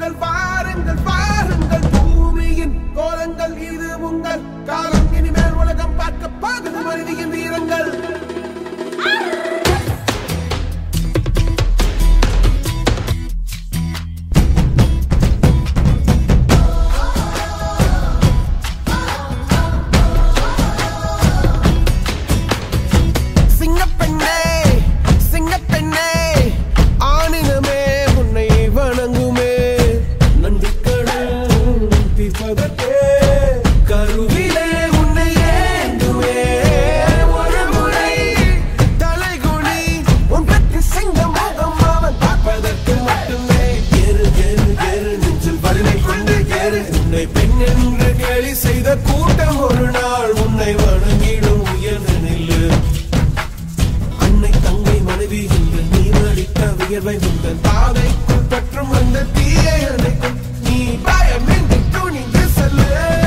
வாருங்கள் வாருங்கள் வாருங்கள் பூமியின் கோலங்கள் இது உங்கள் காலம் இனிமேல் உலகம் பார்க்க பாகுது மனிதியின் வீரங்கள் சிங்கப்பெண்ணே சிங்கப்பெண்ணே ஆணினமே உன்னை வணங்குமே நந்திக்கடல் தீர்ப்பதற்கே கருவிலே உன்னை ஏந்துமே ஒரு முறை தலைகுனி உன் பெற்று சிங்க முகம் அவன் பார்ப்பதற்கு மட்டுமே எரு எரு எரு நெஞ்சில் வலிமை கொண்டு ஏறு உன்னை பெண் என்று கேலி செய்த கூட்டம் ஒரு நாள் உன்னை வணங்கிடும் உயர்ந்து நில்லு அன்னை தங்கை மனைவி என்று நீ அளித்த வியர்வை உங்கள் பாதைக்குள் பற்றும் அந்த தீயை அணைக்கும் நீ பயமின்றி துணிந்து செல்லு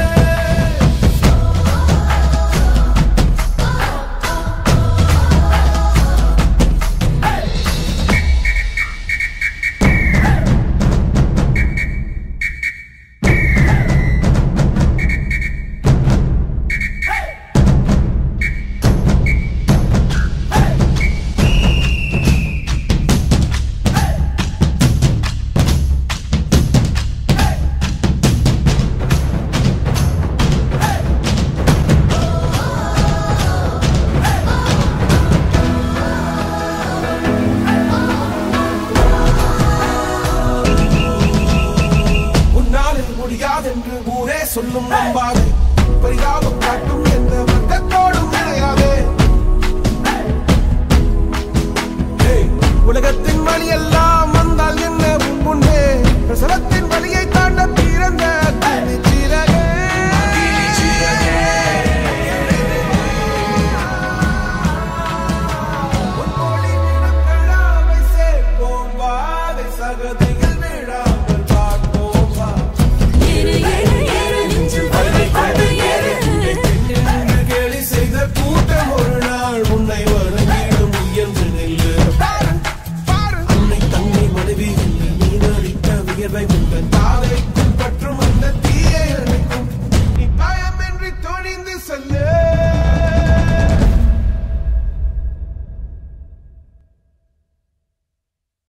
உன்னால் இது முடியாதென்று ஊரே சொல்லும் நம்பாது பரிதாபம் காட்டும் எந்த வர்க்கத்தோடும் கிடையாது ஏய், உலகத்தின் வழி எல்லாம் வந்தால் என்ன உன் முன்னே பிரசவத்தின் வழியை தாண்ட பிறந்த